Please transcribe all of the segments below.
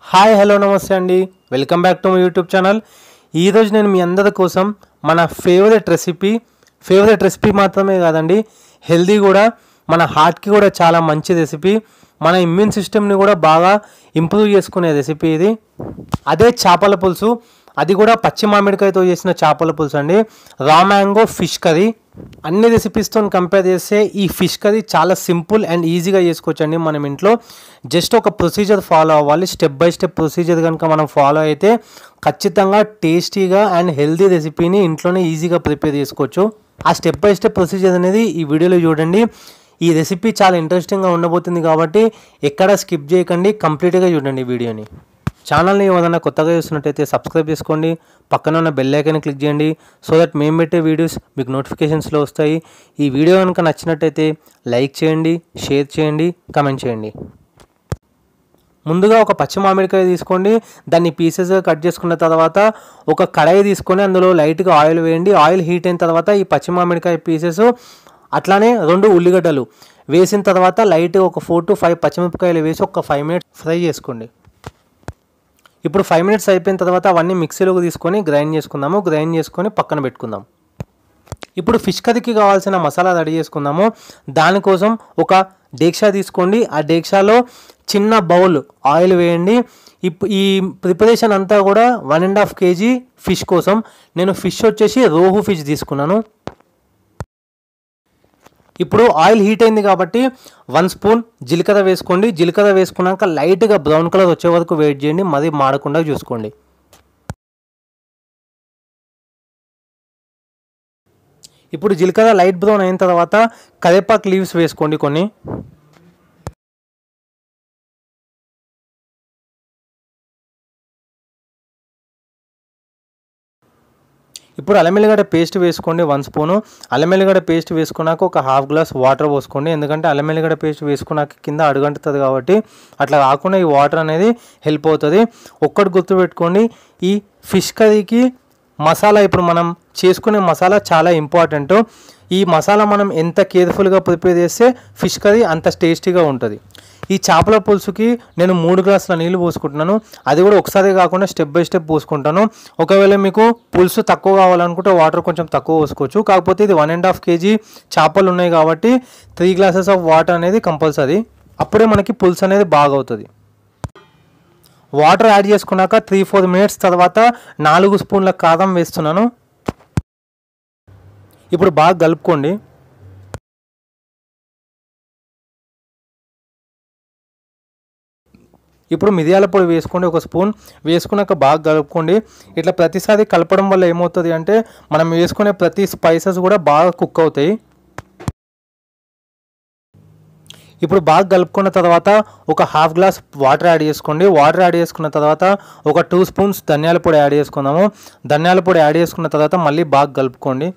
hi hello నమస్తే అండి welcome back to my YouTube channel ఈరోజు నేను మీ అందరి కోసం మన ఫేవరెట్ రెసిపీ ఫేవరెట్ రెసిపీ మాత్రమే కాదండి హెల్దీ కూడా మన హార్ట్కి కూడా చాలా మంచి రెసిపీ మన ఇమ్యూన్ సిస్టమ్ని కూడా బాగా ఇంప్రూవ్ చేసుకునే రెసిపీ ఇది అదే చేపల పులుసు అది కూడా పచ్చి మామిడికాయతో చేసిన చేపల పులుసు అండి రా మ్యాంగో ఫిష్ కర్రీ అన్ని రెసిపీస్తో కంపేర్ చేస్తే ఈ ఫిష్ కర్రీ చాలా సింపుల్ అండ్ ఈజీగా చేసుకోవచ్చండి మనం ఇంట్లో జస్ట్ ఒక ప్రొసీజర్ ఫాలో అవ్వాలి స్టెప్ బై స్టెప్ ప్రొసీజర్ కనుక మనం ఫాలో అయితే ఖచ్చితంగా టేస్టీగా అండ్ హెల్తీ రెసిపీని ఇంట్లోనే ఈజీగా ప్రిపేర్ చేసుకోవచ్చు ఆ స్టెప్ బై స్టెప్ ప్రొసీజర్ అనేది ఈ వీడియోలో చూడండి ఈ రెసిపీ చాలా ఇంట్రెస్టింగ్గా ఉండబోతుంది కాబట్టి ఎక్కడ స్కిప్ చేయకండి కంప్లీట్గా చూడండి ఈ వీడియోని ఛానల్ని ఏదైనా కొత్తగా చూస్తున్నట్టయితే సబ్స్క్రైబ్ చేసుకోండి పక్కన ఉన్న బెల్ ఐకాన్ క్లిక్ చేయండి సో దట్ మేము పెట్టే వీడియోస్ మీకు నోటిఫికేషన్స్లో వస్తాయి ఈ వీడియో కనుక నచ్చినట్టయితే లైక్ చేయండి షేర్ చేయండి కమెంట్ చేయండి ముందుగా ఒక పచ్చి మామిడికాయ తీసుకోండి దాన్ని పీసెస్గా కట్ చేసుకున్న తర్వాత ఒక కడాయి తీసుకొని అందులో లైట్గా ఆయిల్ వేయండి ఆయిల్ హీట్ అయిన తర్వాత ఈ పచ్చి మామిడికాయ పీసెస్ అట్లానే రెండు ఉల్లిగడ్డలు వేసిన తర్వాత లైట్గా ఒక ఫోర్ టు ఫైవ్ పచ్చిమిరపకాయలు వేసి ఒక ఫైవ్ మినిట్స్ ఫ్రై చేసుకోండి ఇప్పుడు ఫైవ్ మినిట్స్ అయిపోయిన తర్వాత అవన్నీ మిక్సీలోకి తీసుకొని గ్రైండ్ చేసుకుందాము గ్రైండ్ చేసుకొని పక్కన పెట్టుకుందాం ఇప్పుడు ఫిష్ కర్రీకి కావాల్సిన మసాలా రెడీ చేసుకుందాము దానికోసం ఒక డేక్షా తీసుకోండి ఆ డేక్షాలో చిన్న బౌల్ ఆయిల్ వేయండి ఇప్ ఈ ప్రిపరేషన్ అంతా కూడా one and half KG fish కోసం నేను ఫిష్ వచ్చేసి రోహు ఫిష్ తీసుకున్నాను ఇప్పుడు ఆయిల్ హీట్ అయింది కాబట్టి వన్ స్పూన్ జీలకర్ర వేసుకోండి జీలకర్ర వేసుకున్నాక లైట్గా బ్రౌన్ కలర్ వచ్చే వరకు వెయిట్ చేయండి మరీ మాడకుండా చూసుకోండి ఇప్పుడు జీలకర్ర లైట్ బ్రౌన్ అయిన తర్వాత కరేపాక్ లీవ్స్ వేసుకోండి కొన్ని ఇప్పుడు అల్లమెల్లిగడ్డ పేస్ట్ వేసుకోండి వన్ స్పూను అల్లమెల్లిగడ్డ పేస్ట్ వేసుకున్నాక ఒక హాఫ్ గ్లాస్ వాటర్ పోసుకోండి ఎందుకంటే అల్లమెల్లిగడ్డ పేస్ట్ వేసుకున్నాక కింద అడుగంటుతుంది కాబట్టి అట్లా కాకుండా ఈ వాటర్ అనేది హెల్ప్ అవుతుంది ఒక్కటి గుర్తుపెట్టుకోండి ఈ ఫిష్ కర్రీకి మసాలా ఇప్పుడు మనం చేసుకునే మసాలా చాలా ఇంపార్టెంట్ ఈ మసాలా మనం ఎంత కేర్ఫుల్గా ప్రిపేర్ చేస్తే ఫిష్ కర్రీ అంత టేస్టీగా ఉంటుంది ఈ చేపల పులుసుకి నేను మూడు గ్లాసుల నీళ్ళు పోసుకుంటున్నాను అది కూడా ఒకసారి కాకుండా స్టెప్ బై స్టెప్ పోసుకుంటాను ఒకవేళ మీకు పులుసు తక్కువ కావాలనుకుంటే వాటర్ కొంచెం తక్కువ పోసుకోవచ్చు కాకపోతే ఇది వన్ అండ్ హాఫ్ కేజీ చేపలు ఉన్నాయి కాబట్టి త్రీ గ్లాసెస్ ఆఫ్ వాటర్ అనేది కంపల్సరీ అప్పుడే మనకి పులుసు అనేది బాగా అవుతుంది వాటర్ యాడ్ చేసుకున్నాక త్రీ ఫోర్ మినిట్స్ తర్వాత నాలుగు స్పూన్ల కారం వేస్తున్నాను ఇప్పుడు బాగా కలుపుకోండి ఇప్పుడు మిరియాల పొడి వేసుకోండి ఒక స్పూన్ వేసుకున్నాక బాగా కలుపుకోండి ఇట్లా ప్రతిసారి కలపడం వల్ల ఏమవుతుంది అంటే మనం వేసుకునే ప్రతి స్పైసెస్ కూడా బాగా కుక్ అవుతాయి ఇప్పుడు బాగా కలుపుకున్న తర్వాత ఒక హాఫ్ గ్లాస్ వాటర్ యాడ్ చేసుకోండి వాటర్ యాడ్ చేసుకున్న తర్వాత ఒక టూ స్పూన్స్ ధనియాల పొడి యాడ్ చేసుకుందాము ధనియాల పొడి యాడ్ చేసుకున్న తర్వాత మళ్ళీ బాగా కలుపుకోండి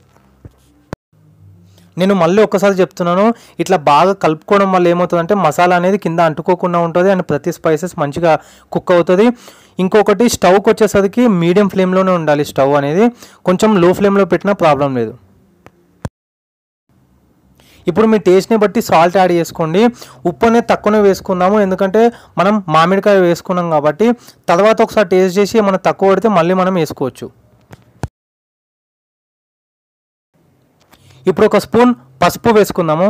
నేను మళ్ళీ ఒక్కసారి చెప్తున్నాను ఇట్లా బాగా కలుపుకోవడం వల్ల ఏమవుతుందంటే మసాలా అనేది కింద అంటుకోకుండా ఉంటుంది అండ్ ప్రతి స్పైసెస్ మంచిగా కుక్ అవుతుంది ఇంకొకటి స్టవ్కి వచ్చేసరికి మీడియం ఫ్లేమ్లోనే ఉండాలి స్టవ్ అనేది కొంచెం లో ఫ్లేమ్లో పెట్టినా ప్రాబ్లం లేదు ఇప్పుడు మీ టేస్ట్ని బట్టి సాల్ట్ యాడ్ చేసుకోండి ఉప్పు అనేది తక్కువనే వేసుకుందాము ఎందుకంటే మనం మామిడికాయ వేసుకున్నాం కాబట్టి తర్వాత ఒకసారి టేస్ట్ చేసి మనం తక్కువ పడితే మళ్ళీ మనం వేసుకోవచ్చు ఇప్పుడు ఒక స్పూన్ పసుపు వేసుకుందాము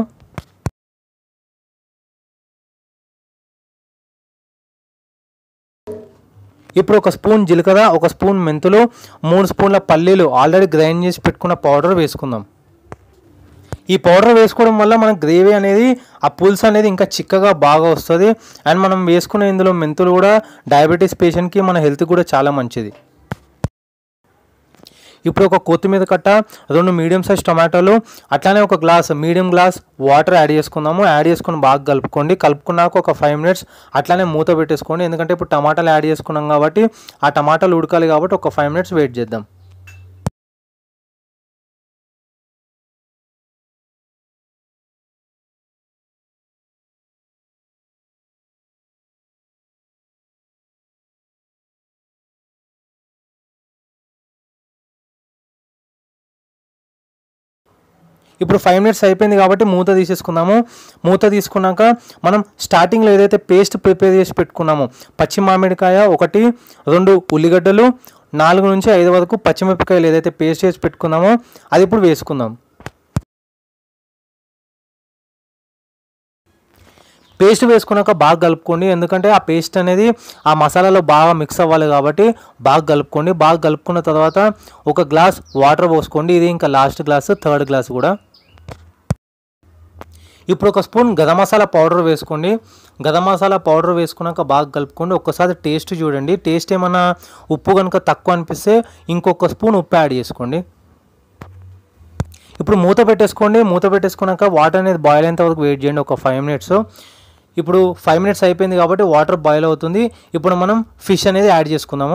ఇప్పుడు ఒక స్పూన్ జీలకర్ర ఒక స్పూన్ మెంతులు మూడు స్పూన్ల పల్లీలు ఆల్రెడీ గ్రైండ్ చేసి పెట్టుకున్న పౌడర్ వేసుకుందాం ఈ పౌడర్ వేసుకోవడం వల్ల మన గ్రేవీ అనేది ఆ పులుసు అనేది ఇంకా చిక్కగా బాగా వస్తుంది అండ్ మనం వేసుకునే ఇందులో మెంతులు కూడా డయాబెటీస్ పేషెంట్కి మన హెల్త్ కూడా చాలా మంచిది ఇప్పుడు ఒక కొత్తిమీర కట్ట రెండు మీడియం సైజ్ టొమాటోలు అట్లానే ఒక glass medium glass water add చేసుకుందాము యాడ్ చేసుకొని బాగా కలుపుకోండి కలుపుకున్నాక ఒక ఫైవ్ మినిట్స్ అట్లానే మూత పెట్టేసుకోండి ఎందుకంటే ఇప్పుడు టమాటాలు యాడ్ చేసుకున్నాం కాబట్టి ఆ టమాటాలు ఉడకాలి కాబట్టి ఒక ఫైవ్ మినిట్స్ వెయిట్ చేద్దాం ఇప్పుడు ఫైవ్ మినిట్స్ అయిపోయింది కాబట్టి మూత తీసేసుకుందాము మూత తీసుకున్నాక మనం స్టార్టింగ్లో ఏదైతే పేస్ట్ ప్రిపేర్ చేసి పెట్టుకున్నామో పచ్చి మామిడికాయ ఒకటి రెండు ఉల్లిగడ్డలు నాలుగు నుంచి ఐదు వరకు పచ్చిమిరపకాయలు ఏదైతే పేస్ట్ చేసి పెట్టుకున్నామో అది ఇప్పుడు వేసుకుందాం పేస్ట్ వేసుకున్నాక బాగా కలుపుకోండి ఎందుకంటే ఆ పేస్ట్ అనేది ఆ మసాలాలో బాగా మిక్స్ అవ్వాలి కాబట్టి బాగా కలుపుకోండి బాగా కలుపుకున్న తర్వాత ఒక గ్లాస్ వాటర్ పోసుకోండి ఇది ఇంకా లాస్ట్ గ్లాస్ థర్డ్ గ్లాస్ కూడా ఇప్పుడు ఒక స్పూన్ గరం మసాలా పౌడర్ వేసుకోండి గరం మసాలా పౌడర్ వేసుకున్నాక బాగా కలుపుకోండి ఒక్కసారి టేస్ట్ చూడండి టేస్ట్ ఏమన్నా ఉప్పు కనుక తక్కువ అనిపిస్తే ఇంకొక స్పూన్ ఉప్పు యాడ్ చేసుకోండి ఇప్పుడు మూత పెట్టేసుకోండి మూత పెట్టేసుకున్నాక వాటర్ అనేది బాయిల్ అయ్యేంత వరకు వెయిట్ చేయండి ఒక ఫైవ్ మినిట్స్ ఇప్పుడు ఫైవ్ మినిట్స్ అయిపోయింది కాబట్టి వాటర్ బాయిల్ అవుతుంది ఇప్పుడు మనం ఫిష్ అనేది యాడ్ చేసుకుందాము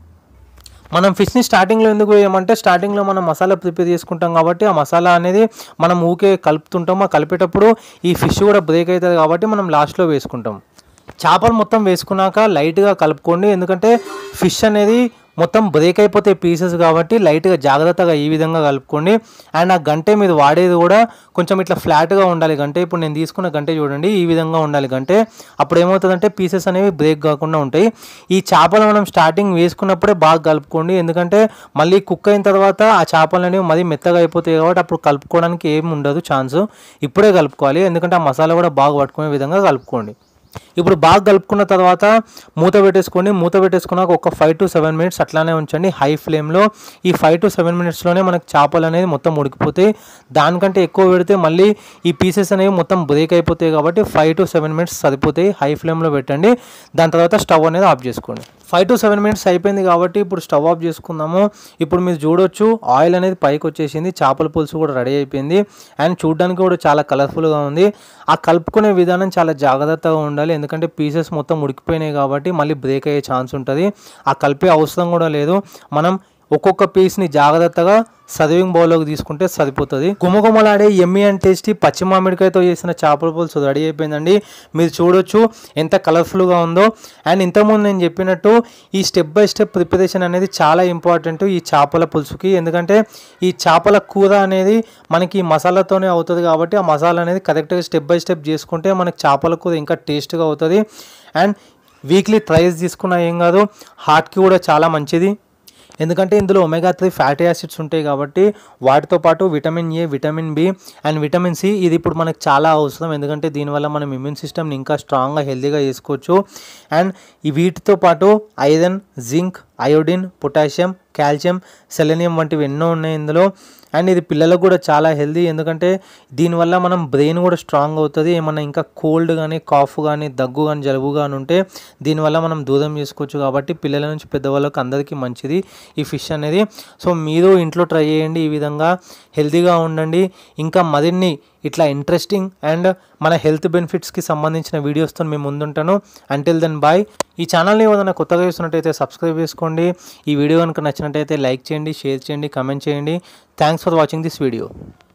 మనం ఫిష్ని స్టార్టింగ్లో ఎందుకు వేయమంటే స్టార్టింగ్లో మనం మసాలా ప్రిపేర్ చేసుకుంటాం కాబట్టి ఆ మసాలా అనేది మనం ఊకే కలుపుతుంటాం ఆ కలిపేటప్పుడు ఈ ఫిష్ కూడా బ్రేక్ అవుతుంది కాబట్టి మనం లాస్ట్లో వేసుకుంటాం చేపలు మొత్తం వేసుకున్నాక లైట్గా కలుపుకోండి ఎందుకంటే ఫిష్ అనేది మొత్తం బ్రేక్ అయిపోతాయి పీసెస్ కాబట్టి లైట్గా జాగ్రత్తగా ఈ విధంగా కలుపుకోండి అండ్ ఆ గంటే మీరు వాడేది కూడా కొంచెం ఇట్లా ఫ్లాట్గా ఉండాలి గంటే ఇప్పుడు నేను తీసుకున్న గంటే చూడండి ఈ విధంగా ఉండాలి గంటే అప్పుడు ఏమవుతుందంటే పీసెస్ అనేవి బ్రేక్ కాకుండా ఉంటాయి ఈ చేపలు మనం స్టార్టింగ్ వేసుకున్నప్పుడే బాగా కలుపుకోండి ఎందుకంటే మళ్ళీ కుక్ అయిన తర్వాత ఆ చేపలు అనేవి మరీ మెత్తగా అయిపోతాయి కాబట్టి అప్పుడు కలుపుకోవడానికి ఏమి ఉండదు ఛాన్స్ ఇప్పుడే కలుపుకోవాలి ఎందుకంటే ఆ మసాలా కూడా బాగా పట్టుకునే విధంగా కలుపుకోండి ఇప్పుడు బాగా కలుపుకున్న తర్వాత మూత పెట్టేసుకోండి మూత పెట్టేసుకున్నాక ఒక ఫైవ్ టు సెవెన్ మినిట్స్ అట్లానే ఉంచండి హై ఫ్లేమ్లో ఈ ఫైవ్ టు సెవెన్ మినిట్స్లోనే మనకు చేపలు అనేది మొత్తం ఉడికిపోతాయి దానికంటే ఎక్కువ పెడితే మళ్ళీ ఈ పీసెస్ అనేవి మొత్తం బ్రేక్ అయిపోతాయి కాబట్టి ఫైవ్ టు సెవెన్ మినిట్స్ సరిపోతాయి హై ఫ్లేమ్లో పెట్టండి దాని తర్వాత స్టవ్ అనేది ఆఫ్ చేసుకోండి ఫైవ్ టు సెవెన్ మినిట్స్ అయిపోయింది కాబట్టి ఇప్పుడు స్టవ్ ఆఫ్ చేసుకుందాము ఇప్పుడు మీరు చూడొచ్చు ఆయిల్ అనేది పైకి వచ్చేసింది చేపల పులుసు కూడా రెడీ అయిపోయింది అండ్ చూడడానికి కూడా చాలా కలర్ఫుల్గా ఉంది ఆ కలుపుకునే విధానం చాలా జాగ్రత్తగా ఉండాలి ఎందుకంటే పీసెస్ మొత్తం ఉడికిపోయినాయి కాబట్టి మళ్ళీ బ్రేక్ అయ్యే ఛాన్స్ ఉంటుంది ఆ కలిపే అవసరం కూడా లేదు మనం ఒక్కొక్క పీస్ని జాగ్రత్తగా సర్వింగ్ బౌల్లోకి తీసుకుంటే సరిపోతుంది గుమగుమలాడే ఎమ్మి అండ్ టేస్టీ పచ్చి మామిడికాయతో చేసిన చేపల పులుసు రెడీ అయిపోయిందండి మీరు చూడొచ్చు ఎంత కలర్ఫుల్గా ఉందో అండ్ ఇంతకుముందు నేను చెప్పినట్టు ఈ స్టెప్ బై స్టెప్ ప్రిపరేషన్ అనేది చాలా ఇంపార్టెంట్ ఈ చేపల పులుసుకి ఎందుకంటే ఈ చేపల కూర అనేది మనకి మసాలాతోనే అవుతుంది కాబట్టి ఆ మసాలా అనేది కరెక్ట్గా స్టెప్ బై స్టెప్ చేసుకుంటే మనకి చేపల కూర ఇంకా టేస్ట్గా అవుతుంది అండ్ వీక్లీ థ్రైస్ తీసుకున్నా ఏం కాదు హార్ట్కి కూడా చాలా మంచిది ఎందుకంటే ఇందులో ఒమేగా త్రీ ఫ్యాటీ యాసిడ్స్ ఉంటాయి కాబట్టి వాటితో పాటు vitamin A vitamin B and vitamin C ఇది ఇప్పుడు మనకు చాలా అవసరం ఎందుకంటే దీనివల్ల మనం ఇమ్యూన్ సిస్టమ్ని ఇంకా స్ట్రాంగ్గా హెల్తీగా చేసుకోవచ్చు అండ్ ఈ వీటితో పాటు iron zinc iodine potassium calcium selenium వంటివి ఎన్నో ఉన్నాయి ఇందులో అండ్ ఇది పిల్లలకు కూడా చాలా హెల్దీ ఎందుకంటే దీనివల్ల మనం బ్రెయిన్ కూడా స్ట్రాంగ్ అవుతుంది ఏమన్నా ఇంకా కోల్డ్ కానీ కాఫ్ కానీ దగ్గు కానీ జలుబు కానీ ఉంటే దీనివల్ల మనం దూరం చేసుకోవచ్చు కాబట్టి పిల్లల నుంచి పెద్దవాళ్ళకి అందరికీ మంచిది ఈ ఫిష్ అనేది సో మీరు ఇంట్లో ట్రై చేయండి ఈ విధంగా హెల్తీగా ఉండండి ఇంకా మరిన్ని ఇట్లా ఇంట్రెస్టింగ్ అండ్ మన హెల్త్ బెనిఫిట్స్కి సంబంధించిన వీడియోస్తో మేము ముందుంటాను అంటిల్ దెన్ బాయ్ ఈ ఛానల్ని ఏదైనా కొత్తగా చూస్తున్నట్టయితే సబ్స్క్రైబ్ చేసుకోండి ఈ వీడియో కనుక నచ్చినట్టయితే లైక్ చేయండి షేర్ చేయండి కమెంట్ చేయండి thanks for watching this video